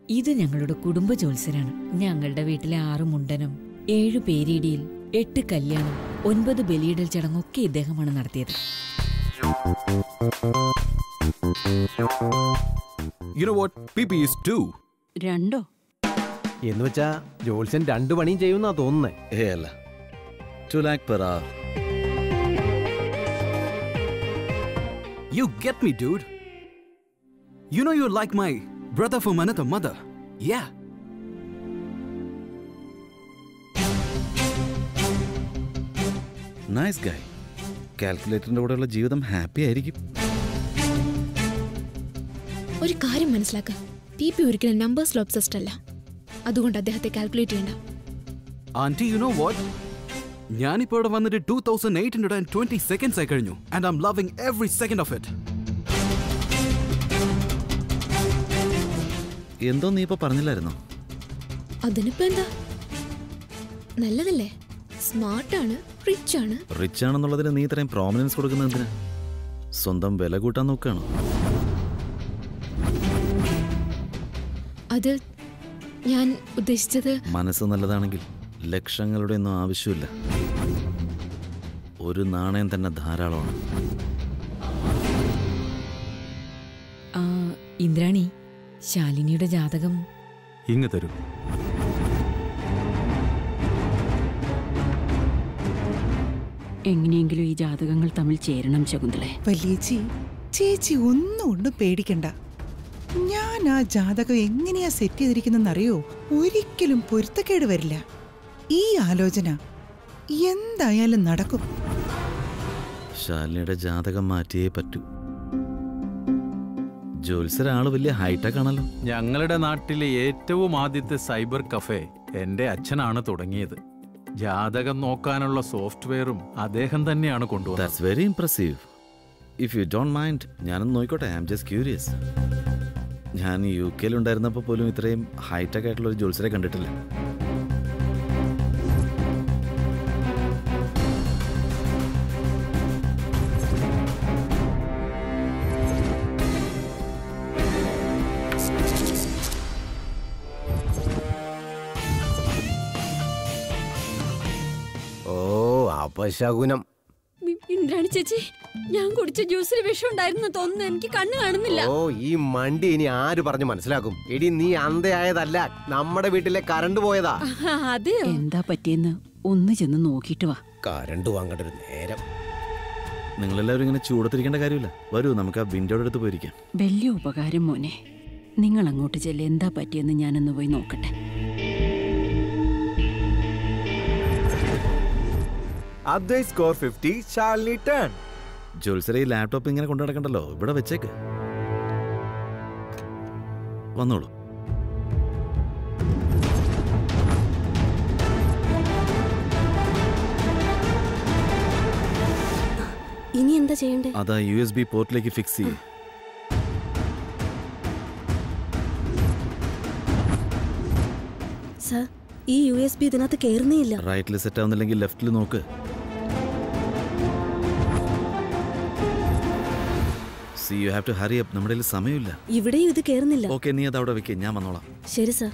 ഇത് ഞങ്ങളുടെ കുടുംബ ജോത്സരാണ് ഞങ്ങളുടെ വീട്ടിലെ ആറ് മുണ്ടനം ഏഴു പേരിടിയിൽ എട്ട് കല്യാണം ഒൻപത് ബലിയിടൽ ചടങ്ങൊക്കെ ഇദ്ദേഹമാണ് നടത്തിയത് You know what? PP is two. രണ്ടോ എന്ന് വെച്ചാ ജോത്സ്യൻ രണ്ടു പണിയും ചെയ്യുന്നാ തോന്നുന്നേ ഏ അല്ല two lakh per hour You get me, dude. You know you're like my brother from another mother. Yeah. Nice guy കാൽക്കുലേറ്ററിന്റെ കൂടെയുള്ള ജീവിതം ഹാപ്പി ആയിരിക്കും ഒരു കാര്യം മനസ്സിലാക്കുക പി പി ഒരിക്കലും നമ്പേഴ്സ് ലോബ്സസ്റ്റ് അല്ല അതുകൊണ്ട് അദ്ദേഹത്തെ കാൽക്കുലേറ്റ് ചെയ്യണ്ട ആന്റി യു നോ വാട്ട് ഞാനിപ്പോ ഇവിടെ വന്നിട്ട് two thousand eight hundred and twenty seconds ആയി കഴിഞ്ഞു and I'm loving every second of it എന്തോ നീ ഇപ്പൊ പറഞ്ഞില്ലായിരുന്നോ അതിനിപ്പോ എന്താ നല്ലതല്ലേ സ്മാർട്ടാണ് റിച്ച് ആണ് റിച്ച് ആണെന്നുള്ളതിന് നീ ഇത്രയും പ്രോമിനൻസ് കൊടുക്കുന്നത് എന്തിനാ സ്വന്തം വില കൂട്ടാൻ നോക്കുകയാണോ അത് ഞാൻ ഉദ്ദേശിച്ചത് മനസ്സ് നല്ലതാണെങ്കിൽ ലക്ഷങ്ങളുടെ ഒന്നും ആവശ്യമില്ല ഒരു നാണയം തന്നെ ധാരാളമാണ് ആ ഇന്ദ്രാണി ശാലിനിയുടെ ജാതകം ഇങ്ങ് തരൂ എങ്ങനെയെങ്കിലും ഈ ജാതകങ്ങൾ തമ്മിൽ ചേരണം ശകുന്തളെ വലിയേച്ചി ചേച്ചി ഒന്നും ഒന്നും പേടിക്കണ്ട ഞാൻ ആ ജാതകം എങ്ങനെയാ സെറ്റ് ചെയ്തിരിക്കുന്നെന്നറിയോ ഒരിക്കലും പൊരുത്തക്കേട് വരില്ല ഈ ആലോചന എന്തായാലും നടക്കും ശാലിനിയുടെ ജാതകം മാറ്റിയേ പറ്റൂ ജോത്സരാള് വലിയ ഹൈടെക് ആണല്ലോ ഞങ്ങളുടെ നാട്ടിലെ ഏറ്റവും ആദ്യത്തെ സൈബർ കഫേ എന്റെ അച്ഛനാണ് തുടങ്ങിയത് ജാതകം നോക്കാനുള്ള സോഫ്റ്റ്വെയറും അദ്ദേഹം തന്നെയാണ് കൊണ്ടുവന്നത് that's very impressive if you don't mind ഞാനൊന്ന് നോക്കിക്കോട്ടെ ഐ ആം ജസ്റ്റ് ക്യൂരിയസ് ഞാൻ യു കെയിൽ ഉണ്ടായിരുന്നപ്പോൾ പോലും ഇത്രയും ഹൈടെക് ആയിട്ടുള്ള ഒരു ജോത്സരെ കണ്ടിട്ടില്ല ഓ അപശകുനം ഇന്ദ്രാണി ചേച്ചി ഞാൻ കുടിച്ച ജ്യൂസിൽ വിഷം ഉണ്ടായിരുന്നു തോന്നുന്നു എനിക്ക് കണ്ണ് കാണുന്നില്ല ഓ ഈ മണ്ടി ഇനി ആര് പറഞ്ഞു മനസ്സിലാക്കും എടി നീ അന്തയായതല്ല നമ്മുടെ വീട്ടിലെ കറണ്ട് പോയതാ അതെയോ എന്താ പറ്റിയെന്ന് ഒന്ന് ചെന്ന് നോക്കിയിട്ട് വാ കറണ്ട് വാങ്ങേണ്ട ഒരു നേരം നിങ്ങളെല്ലാവരും ഇങ്ങനെ ചൂടത്തിരിക്കേണ്ട കാര്യമില്ല വരൂ നമുക്ക് ആ വിൻഡോയുടെ അടുത്ത് പോയിരിക്കാം വലിയ ഉപകാരം മോനെ നിങ്ങൾ അങ്ങോട്ട് ചെല്ല് എന്താ പറ്റിയെന്ന് ഞാനൊന്ന് പോയി നോക്കട്ടെ Advai score fifty Shalini turn ജോത്സരെ ഈ ലാപ്ടോപ്പ് ഇങ്ങനെ കൊണ്ടു നടക്കണ്ടല്ലോ ഇവിടെ വെച്ചേക്ക് വന്നോളൂ ഇനി എന്താ ചെയ്യണ്ടേ അതാ യു എസ് ബി പോർട്ടിലേക്ക് ഫിക്സ് ചെയ്യേ സർ ഈ യു എസ് ബി ഇതിനകത്ത് കയറുന്നേ ഇല്ല റൈറ്റിൽ സെറ്റ് ആവുന്നില്ലെങ്കിൽ ലെഫ്റ്റിൽ നോക്ക് see you have to hurry up നമ്മുടെ കയ്യിൽ സമയമില്ല ഇവിടെയും ഇത് കയറുന്നില്ല ഓക്കെ നീ അത് അവിടെ വെക്കേ ഞാൻ വന്നോളാം ശരി സർ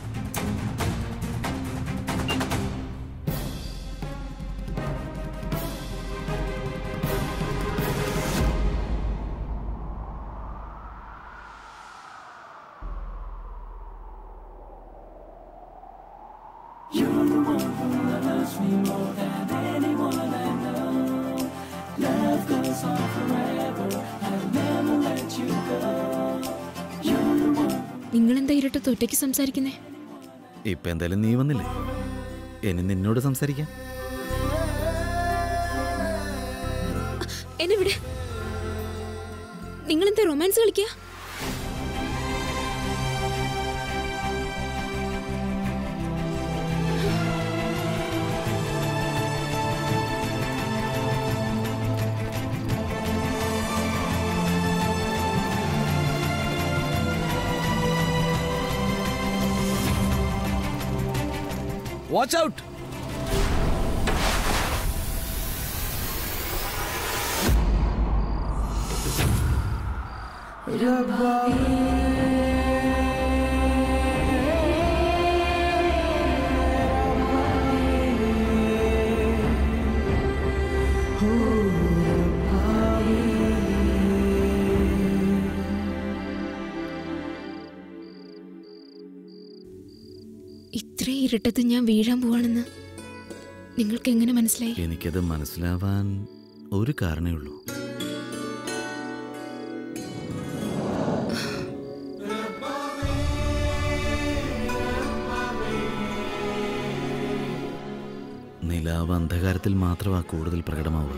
നിങ്ങൾ എന്താ ഇരുട്ടത്ത് ഒറ്റയ്ക്ക് സംസാരിക്കുന്നേ ഇപ്പൊ എന്തായാലും നീ വന്നില്ലേ ഇനി നിന്നോട് സംസാരിക്കാം എന്നെ വിടെ നിങ്ങൾ എന്താ റൊമാൻസ് കളിക്കുക വാച്ച് ഔട്ട് ഇത്രയും ഇരുട്ടത്ത് ഞാൻ വീഴാൻ പോവാണെന്ന് നിങ്ങൾക്ക് എങ്ങനെ മനസ്സിലായി എനിക്കത് മനസ്സിലാവാൻ ഒരു കാരണേ ഉള്ളൂ നിലാവ് അന്ധകാരത്തിൽ മാത്രമാ കൂടുതൽ പ്രകടമാവുക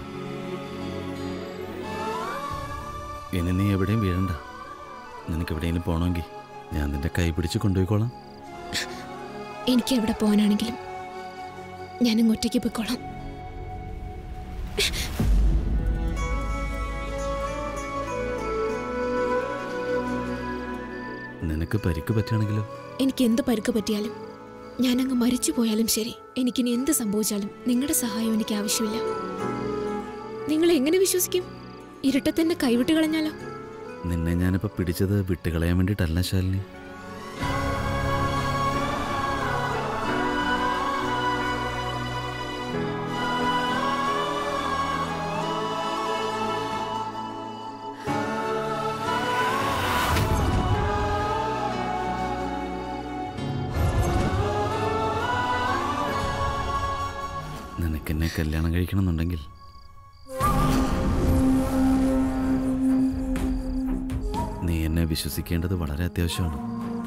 ഇനി നീ എവിടെയും വീഴണ്ട നിനക്ക് എവിടെയെങ്കിലും പോകണമെങ്കിൽ ഞാൻ നിന്റെ കൈ പിടിച്ച് കൊണ്ടുപോയിക്കോളാം എനിക്ക് എവിടെ പോകാനാണെങ്കിലും ഞാനങ്ങ് ഒറ്റയ്ക്ക് പോയിക്കോളാം നിനക്ക് പരിക്ക് പറ്റുകയാണെങ്കിലോ എനിക്ക് എന്ത് പരുക്ക് പറ്റിയാലും ഞാനങ്ങ് മരിച്ചു പോയാലും ശരി എനിക്കിനി എന്ത് സംഭവിച്ചാലും നിങ്ങളുടെ സഹായം എനിക്ക് ആവശ്യമില്ല നിങ്ങൾ എങ്ങനെ വിശ്വസിക്കും ഇരുട്ടത്തന്നെ കൈവിട്ട് കളഞ്ഞാലോ നിന്നെ ഞാനിപ്പോൾ പിടിച്ചത് വിട്ടുകളയാൻ വേണ്ടിയിട്ടല്ല ശാലിനി നിനക്കെന്നെ കല്യാണം കഴിക്കണമെന്നുണ്ടെങ്കിൽ നീ എന്നെ വിശ്വസിക്കേണ്ടത് വളരെ അത്യാവശ്യമാണ്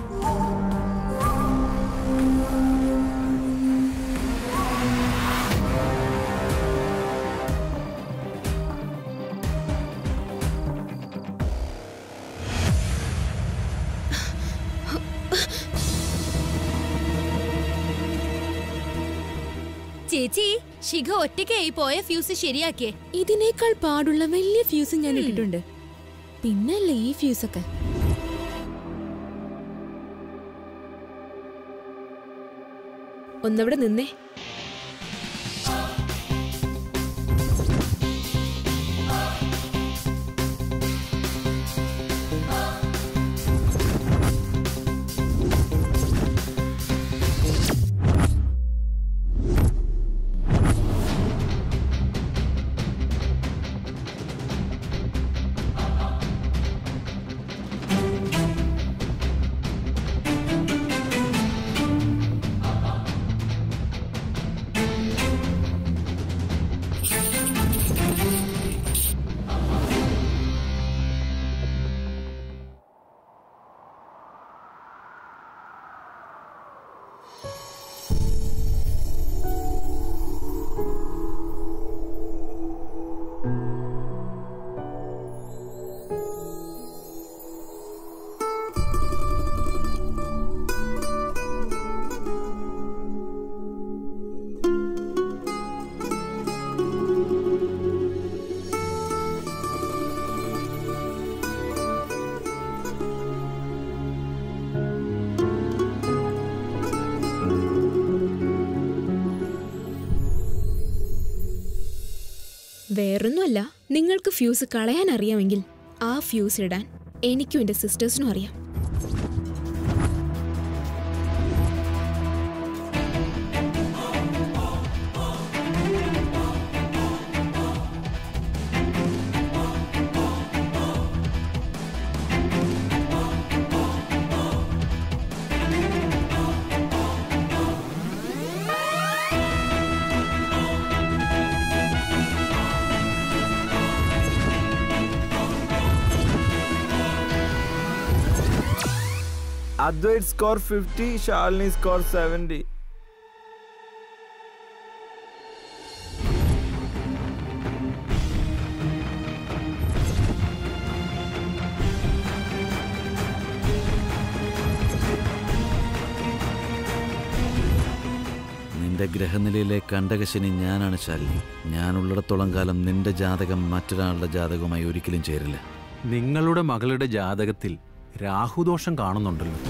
ചേച്ചി ശിഖ ഒറ്റയ്ക്കായി പോയ ഫ്യൂസ് ശരിയാക്കിയേ ഇതിനേക്കാൾ പാടുള്ള വലിയ ഫ്യൂസ് ഞാൻ ഇട്ടിട്ടുണ്ട് പിന്നല്ലേ ഈ ഫ്യൂസൊക്കെ ഒന്നവിടെ നിന്നേ വേറൊന്നുമല്ല നിങ്ങൾക്ക് ഫ്യൂസ് കളയാൻ അറിയാമെങ്കിൽ ആ ഫ്യൂസ് ഇടാൻ എനിക്കും എൻ്റെ സിസ്റ്റേഴ്സിനും അറിയാം Advait score 50, Shalini score 70. നിന്റെ ഗ്രഹനിലയിലെ കണ്ടകശനി ഞാനാണ് ശാലിനി ഞാനുള്ളിടത്തോളം കാലം നിന്റെ ജാതകം മറ്റൊരാളുടെ ജാതകവുമായി ഒരിക്കലും ചേരില്ല നിങ്ങളുടെ മകളുടെ ജാതകത്തിൽ രാഹുദോഷം കാണുന്നുണ്ടല്ലോ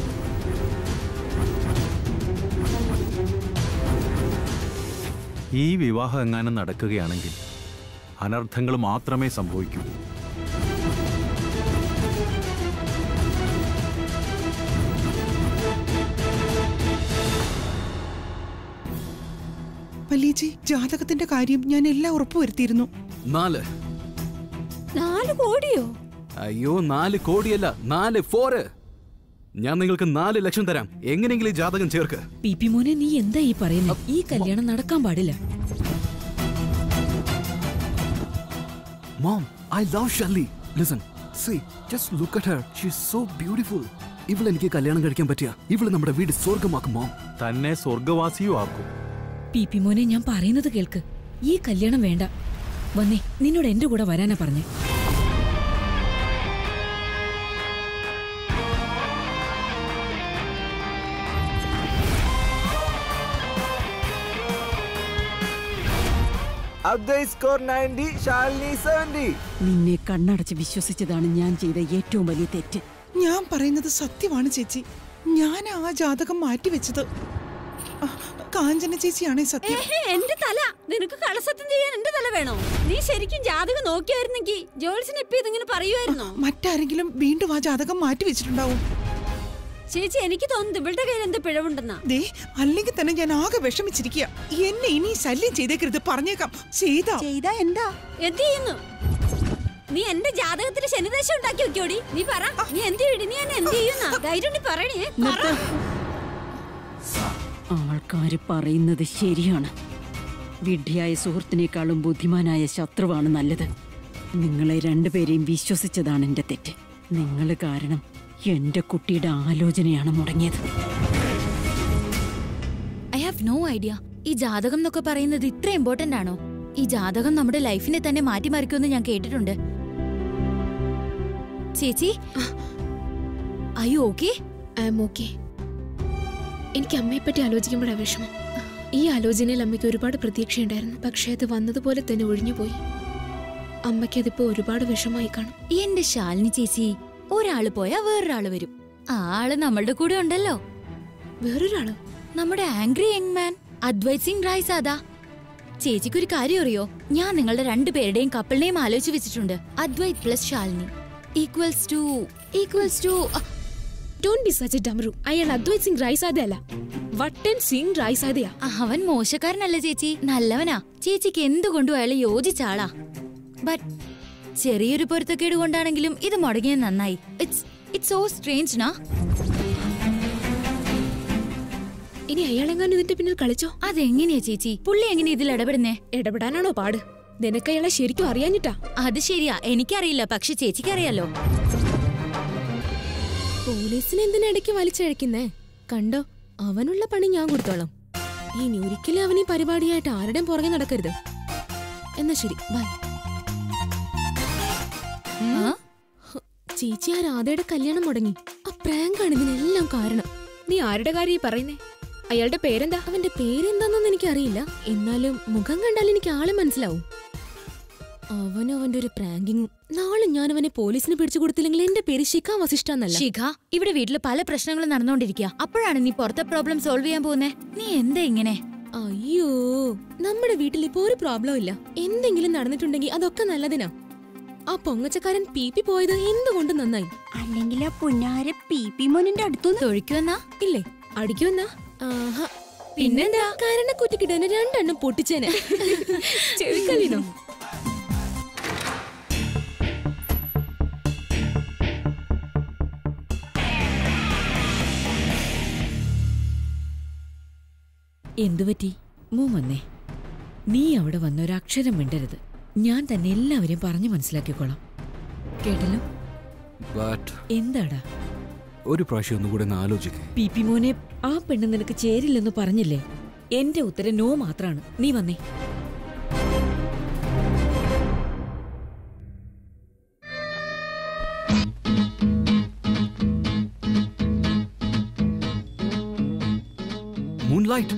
ഈ വിവാഹം എങ്ങാനും നടക്കുകയാണെങ്കിൽ അനർത്ഥങ്ങൾ മാത്രമേ സംഭവിക്കൂ വലിയജി ജാതകത്തിന്റെ കാര്യം ഞാൻ എല്ലാം ഉറപ്പുവരുത്തിയിരുന്നു നാല് നാല് കോടിയോ അയ്യോ നാല് കോടിയല്ല നാല് ഫോറ് ഞാൻ നിങ്ങൾക്ക് നാല് ലക്ഷം തരാം എങ്ങനെയെങ്കിലും ഈ ജാതകം ചേർക്ക് പി പി മോനെ നീ എന്താ ഈ പറയുന്നത് ഈ കല്യാണം നടക്കാൻ പാടില്ല mom I love Shirley listen see just look at her she so beautiful ഇവളെ എനിക്ക് കല്യാണം കഴിക്കാൻ പറ്റിയ ഇവള് നമ്മുടെ വീട് സ്വർഗമാക്കും മോം തന്നെ സ്വർഗവാസിയും ആക്കും പി പി മോനെ ഞാൻ പറയുന്നത് കേൾക്ക് ഈ കല്യാണം വേണ്ട വന്നേ നിന്നോട് എന്റെ കൂടെ വരാനാ പറഞ്ഞേ Advait score 90, Shalini 70. നിന്നെ കണ്ണടച്ച് വിശ്വസിച്ചതാണ് ഞാൻ ചെയ്ത ഏറ്റവും വലിയ തെറ്റ് ഞാൻ പറയുന്നത് സത്യമാണ് ചേച്ചി ഞാൻ ആ ജാതകം മാറ്റിവെച്ചത് ആ, കാഞ്ചന ചേച്ചിയാണേ സത്യം എന്റെ തല നിനക്ക് കളസത്യം ചെയ്യാൻ എന്റെ തല വേണോ നീ ശരിക്കും ജാതകം നോക്കിയായിരുന്നെങ്കിൽ ജോൾസിന് ഇപ്പൊ ഇതിങ്ങനെ പറയുമായിരുന്നോ മറ്റാരെങ്കിലും വീണ്ടും ആ ജാതകം മാറ്റിവെച്ചിട്ടുണ്ടാവും ചേച്ചി എനിക്ക് തോന്നുന്നു ഇവളുടെ കയ്യിൽ എന്ത് പിഴവുണ്ടെന്നാ ദേ അല്ലെങ്കിൽ തന്നെ ഞാൻ ആകെ വിഷമിച്ചിരിക്കുക എന്നെ ഇനി ശല്യം ചെയ്തേക്കരുത് പറഞ്ഞേക്കാം ചെയ്താ ചെയ്താ എന്താ എന്ത് ചെയ്യുന്നു നീ എന്റെ ജാതകത്തിൽ ശനിദേശം ഉണ്ടാക്കി വെക്കോടി നീ പറ നീ എന്ത് ചെയ്യടി നീ എന്നെ എന്ത് ചെയ്യുന്ന ധൈര്യം ഉണ്ടെങ്കിൽ പറയണേ പറ. ആൾക്കാര് പറയുന്നത് ശരിയാണ് വിഡ്ഢിയായ സുഹൃത്തിനേക്കാളും ബുദ്ധിമാനായ ശത്രുവാണ് നല്ലത് നിങ്ങളെ രണ്ടുപേരെയും വിശ്വസിച്ചതാണ് എന്റെ തെറ്റ് നിങ്ങൾ കാരണം എന്റെ കുട്ടിയുടെ ആലോചനയാണ് മുടങ്ങിയത് ഐ ഹാവ് നോ ഐഡിയ ഈ ജാതകം എന്നൊക്കെ പറയുന്നത് ഇത്ര ഇമ്പോർട്ടന്റ് ആണോ ഈ ജാതകം നമ്മുടെ ലൈഫിനെ തന്നെ മാറ്റിമറിക്കുമെന്ന് ഞാൻ കേട്ടിട്ടുണ്ട് ചേച്ചി അയ്യോ ഓക്കെ ഐ എം ഓക്കെ എനിക്ക് അമ്മയെ പറ്റി ആലോചിക്കുമ്പോഴാണ് വിഷമം ഈ ആലോചനയിൽ അമ്മയ്ക്ക് ഒരുപാട് പ്രതീക്ഷയുണ്ടായിരുന്നു പക്ഷേ അത് വന്നതുപോലെ തന്നെ ഒഴിഞ്ഞുപോയി അമ്മയ്ക്ക് അതിപ്പോ ഒരുപാട് വിഷമായി കാണും എന്റെ ശാലിനി ചേച്ചി ഒരാള് പോയാ വേറൊരാള് വരും ആ ആള് നമ്മളുടെ കൂടെ ഉണ്ടല്ലോ വേറൊരാളോ നമ്മുടെ angry young man Advait Singh Rai സാദാ ചേച്ചിക്കൊരു കാര്യം അറിയോ ഞാൻ നിങ്ങളുടെ രണ്ടുപേരുടെയും കപ്പിളിനെയും ആലോചിച്ച് വെച്ചിട്ടുണ്ട് Advait plus Shalini equals two equals two don't be such a ഡമറു അയാൾ അദ്വൈത് സിംഗ് റായ്സാദ അല്ല വട്ടൻ സിംഗ് റായ്സാദയാ അവൻ മോശക്കാരനല്ല ചേച്ചി നല്ലവനാ ചേച്ചിക്ക് എന്തുകൊണ്ടും അയാൾ യോജിച്ച ആളാ ബട്ട് ചെറിയൊരു പൊരുത്തക്കേട് കൊണ്ടാണെങ്കിലും ഇത് മുടങ്ങിയത് നന്നായി ഇറ്റ്സ് ഇറ്റ്സ് സോ സ്ട്രേഞ്ച് നാ ഇനി അയാളെങ്ങാനും ഇതിന്റെ പിന്നിൽ കളിച്ചോ അതെങ്ങനെയാ ചേച്ചി പുള്ളി എങ്ങനെ ഇതിൽ ഇടപെടുന്നേ ഇടപെടാനാണോ പാട് നിനക്ക് അയാളെ ശരിക്കും അറിയാഞ്ഞിട്ടാ അത് ശരിയാ എനിക്കറിയില്ല പക്ഷെ ചേച്ചിക്ക് അറിയാലോ പോലീസിനെ എന്തിനാ ഇടയ്ക്ക് വലിച്ചഴക്കുന്നേ കണ്ടോ അവനുള്ള പണി ഞാൻ കൊടുത്തോളാം ഇനി ഒരിക്കലും അവൻ ഈ പരിപാടിയായിട്ട് ആരുടെയും പുറകെ നടക്കരുത് എന്നാ ശരി ബൈ ആ? ചേച്ചി ആ രാധയുടെ കല്യാണം മുടങ്ങി ആ പ്രാങ്കാണ് ഇതിനെല്ലാം കാരണം നീ ആരുടെ കാര്യം ഈ പറയുന്നേ അയാളുടെ പേരെന്താ അവന്റെ പേരെന്താന്നൊന്നും എനിക്കറിയില്ല എന്നാലും മുഖം കണ്ടാൽ എനിക്ക് ആളെ മനസ്സിലാവും അവനും അവന്റെ ഒരു പ്രാങ്കിങ്ങും നാളെ ഞാൻ അവനെ പോലീസിന് പിടിച്ചു കൊടുത്തില്ലെങ്കിൽ എന്റെ പേര് ശിഖ വസിഷ്ഠ എന്നല്ല ശിഖ ഇവിടെ വീട്ടിൽ പല പ്രശ്നങ്ങളും നടന്നുകൊണ്ടിരിക്കുക അപ്പോഴാണ് നീ പുറത്തെ പ്രോബ്ലം സോൾവ് ചെയ്യാൻ പോകുന്നേ നീ എന്താ ഇങ്ങനെ അയ്യോ നമ്മുടെ വീട്ടിൽ ഇപ്പോ ഒരു പ്രോബ്ലം ഇല്ല എന്തെങ്കിലും നടന്നിട്ടുണ്ടെങ്കിൽ അതൊക്കെ നല്ലതിനാ ആ പൊങ്ങച്ചക്കാരൻ പി പി പോയത് എന്തുകൊണ്ട് നന്നായി അല്ലെങ്കിൽ ആ പുന്നാര പി പി മോനിന്റെ അടുത്തുനിന്ന് തൊഴിക്കുമെന്നാ ഇല്ലേ അടിക്കുമെന്നാ ആഹാ പിന്നെന്താ കാരണം കുറ്റിക്കിട്ടനെ രണ്ടെണ്ണം പൊട്ടിച്ചേനെ ചെവിക്കല്ലിനോ എന്തുപറ്റി മോൻ വന്നേ നീ അവിടെ വന്ന ഒരക്ഷരം മിണ്ടരുത് ഞാൻ തന്നെ എല്ലാവരെയും പറഞ്ഞു മനസ്സിലാക്കിക്കോളാം കേട്ടല്ലോ ബട്ട് എന്താടാ ഒരു പ്രാവശ്യം ഒന്നുകൂടെ ഒന്ന് ആലോചിക്കേ പി പി മോനെ ആ പെണ്ണ് നിനക്ക് ചേരില്ലെന്ന് പറഞ്ഞില്ലേ എന്റെ ഉത്തരം നോ മാത്രാണ് നീ വന്നേ മൂൺലൈറ്റ്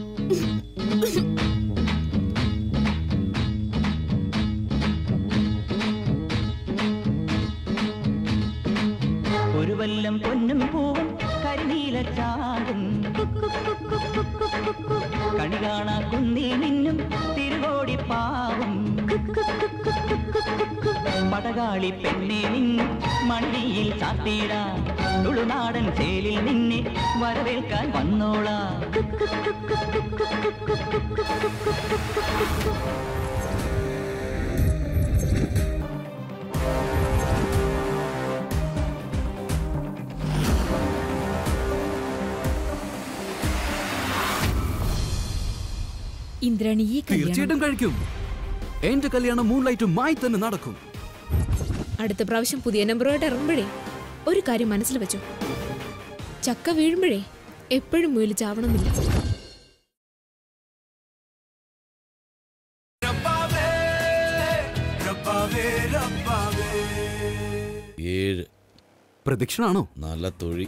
ഒരു വല്ലം പൊന്നും പൂവും കരിനീല ചാടും കണി കാണാ കുന്നിൽ നിന്നും തിരുകോടി പാവും പടകാളി പെണ്ണെ നിന്നും മണിയിൽ ചാത്തിയിടാ തുളുനാടൻ ചേലിൽ നിന്നെ വരവേൽക്കാൻ വന്നോളാ ഇന്ദ്രാണി ഈ കല്യാണം തീർച്ചയായിട്ടും കഴിക്കും എന്റെ കല്യാണം മൂൺലൈറ്റുമായി തന്നെ നടക്കും അടുത്ത പ്രാവശ്യം പുതിയ നമ്പറുമായിട്ട് ഇറങ്ങുമ്പോഴേ ഒരു കാര്യം മനസ്സിൽ വെച്ചോ ചക്ക വീഴുമ്പോഴേ എപ്പോഴും മുയൽ ചാവണമെന്നില്ല ഏഴ് പ്രദക്ഷിണാണോ നല്ല തൊഴി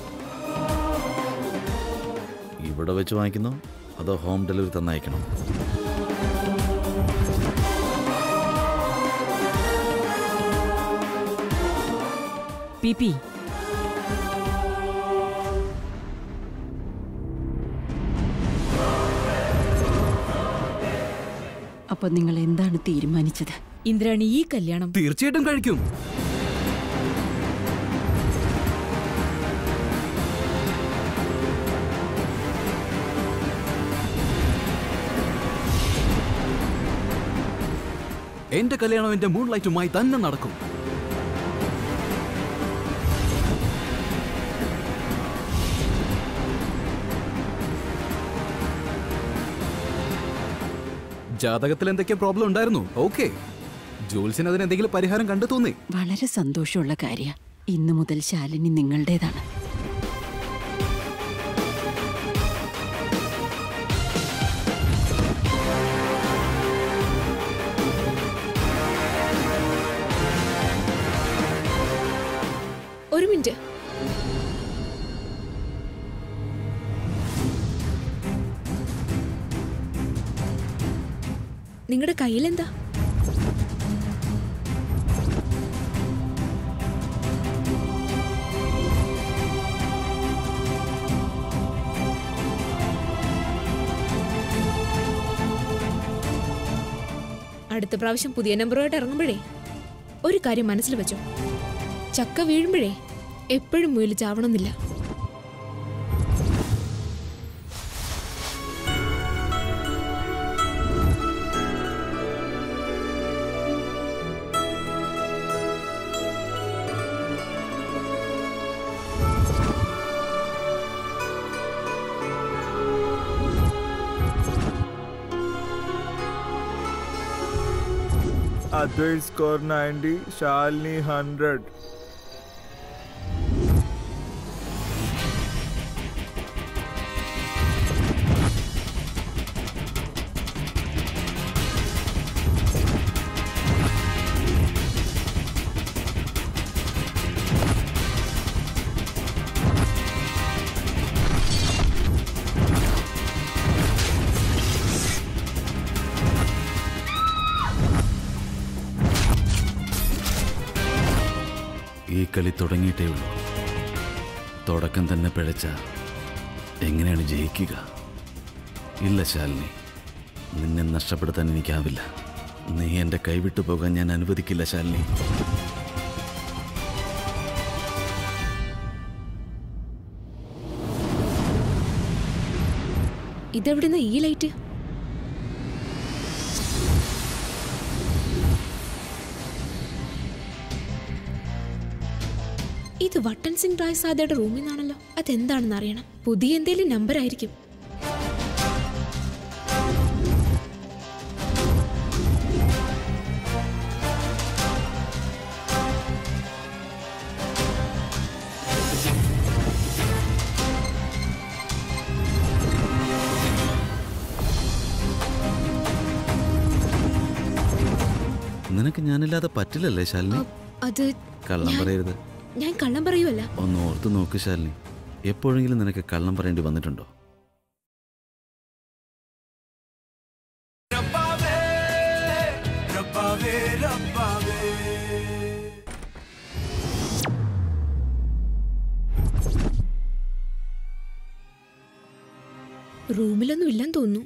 ഇവിടെ വെച്ച് വാങ്ങിക്കുന്നോ അതോ ഹോം ഡെലിവറി തന്നയക്കണോ പി പി അപ്പൊ നിങ്ങൾ എന്താണ് തീരുമാനിച്ചത് ഇന്ദ്രാണി ഈ കല്യാണം തീർച്ചയായിട്ടും കഴിക്കും എന്റെ കല്യാണം എന്റെ മൂൺലൈറ്റുമായി തന്നെ നടക്കും ജാതകത്തിൽ എന്തൊക്കെ പ്രോബ്ലം ഉണ്ടായിരുന്നു ഓക്കെ ജോൽസിന് അതിന് എന്തെങ്കിലും പരിഹാരം കണ്ടു തോന്നി വളരെ സന്തോഷമുള്ള കാര്യ ഇന്നു മുതൽ ശാലിനി നിങ്ങളുടേതാണ് ഒരു മിനിറ്റ് നിങ്ങളുടെ കയ്യിലെന്താ അടുത്ത പ്രാവശ്യം പുതിയ നമ്പറുമായിട്ട് ഇറങ്ങുമ്പോഴേ ഒരു കാര്യം മനസ്സിൽ വെച്ചോ ചക്ക വീഴുമ്പോഴേ എപ്പോഴും മുയൽ ചാവണമെന്നില്ല Advait score 90, Shalini 100. ഈ കളി തുടങ്ങിയിട്ടേ ഉള്ളൂ തുടക്കം തന്നെ പിഴച്ച എങ്ങനെയാണ് ജയിക്കുക ഇല്ല ശാലിനി നിന്നെ നഷ്ടപ്പെടുത്താൻ എനിക്കാവില്ല നീ എൻ്റെ കൈവിട്ടു പോകാൻ ഞാൻ അനുവദിക്കില്ല ശാലിനി ഇതെവിടുന്ന ഈ ലൈറ്റ് ഇത് വട്ടൻ സിംഗ് റായ് സാദയുടെ റൂമിൽ നിന്നാണല്ലോ അതെന്താണെന്ന് അറിയണം പുതിയ എന്തേലും നമ്പർ ആയിരിക്കും നിനക്ക് ഞാനില്ലാതെ പറ്റില്ലല്ലേ ശാലിനി അത് കള്ളം ഞാൻ- പറയരുത് ഞാൻ കള്ളം പറയുമല്ല ഒന്ന് ഓർത്ത് നോക്ക് ശാലിനി എപ്പോഴെങ്കിലും നിനക്ക് കള്ളം പറയേണ്ടി വന്നിട്ടുണ്ടോ റൂമിലൊന്നും ഇല്ലെന്ന് തോന്നുന്നു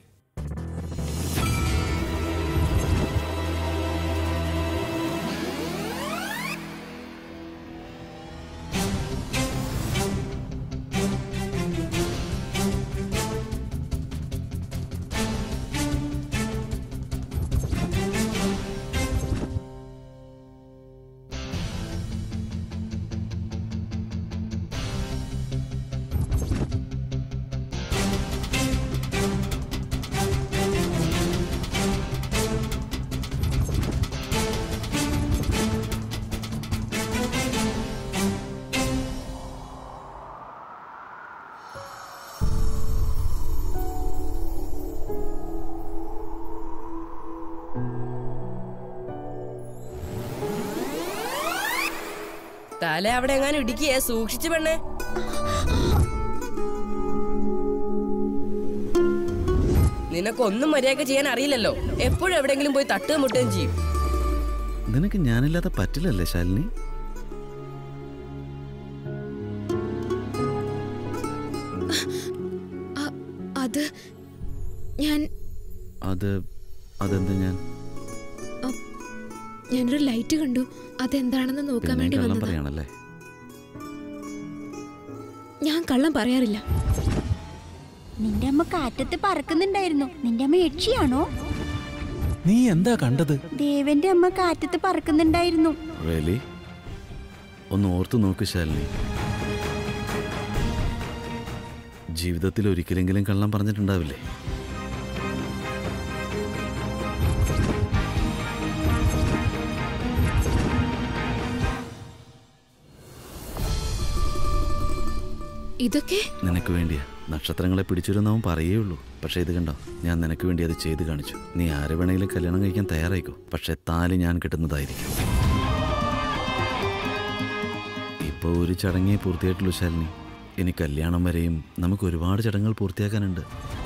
തല അവിടെ എങ്ങാനും ഇടിക്കുകയെ സൂക്ഷിച്ചു പെണ്ണേ നിനക്കൊന്നും മര്യാദ ചെയ്യാൻ അറിയില്ലല്ലോ എപ്പോഴും എവിടെയെങ്കിലും പോയി തട്ടുകയും മുട്ടുകയും ചെയ്യും നിനക്ക് ഞാനില്ലാതെ പറ്റില്ലല്ലേ ശാലിനി അ- അത് ഞാൻ അത് അതെന്ത് ഞാൻ ഞാനൊരു ലൈറ്റ് കണ്ടു അതെന്താണെന്ന് നോക്കാൻ പിന്നെ വേണ്ടി കള്ളം വന്നതാ പറയാണല്ലേ ഞാൻ കള്ളം പറയാറില്ല നിന്റെ അമ്മ കാറ്റത്ത് പറക്കുന്നുണ്ടായിരുന്നു നിന്റെ അമ്മ യക്ഷിയാണോ നീ എന്താ കണ്ടത് ദേവന്റെ അമ്മ കാറ്റത്ത് പറക്കുന്നുണ്ടായിരുന്നു റിയലി ഒന്ന് ഓർത്തു നോക്ക് ശാലിനി ജീവിതത്തിൽ ഒരിക്കലെങ്കിലും കള്ളം പറഞ്ഞിട്ടുണ്ടാവില്ലേ ഇതൊക്കെ നിനക്ക് വേണ്ടിയാ നക്ഷത്രങ്ങളെ പിടിച്ചിരുന്നവൻ പറയേ ഉള്ളൂ പക്ഷേ ഇത് കണ്ടോ ഞാൻ നിനക്ക് വേണ്ടി അത് ചെയ്ത് കാണിച്ചു നീ ആരെ വേണമെങ്കിലും കല്യാണം കഴിക്കാൻ തയ്യാറായിക്കോ പക്ഷെ താലി ഞാൻ കിട്ടുന്നതായിരിക്കും ഇപ്പോൾ ഒരു ചടങ്ങേ പൂർത്തിയായിട്ടുള്ളൂ ശാലിനി ഇനി കല്യാണം വരെയും നമുക്ക് ഒരുപാട് ചടങ്ങുകൾ പൂർത്തിയാക്കാനുണ്ട്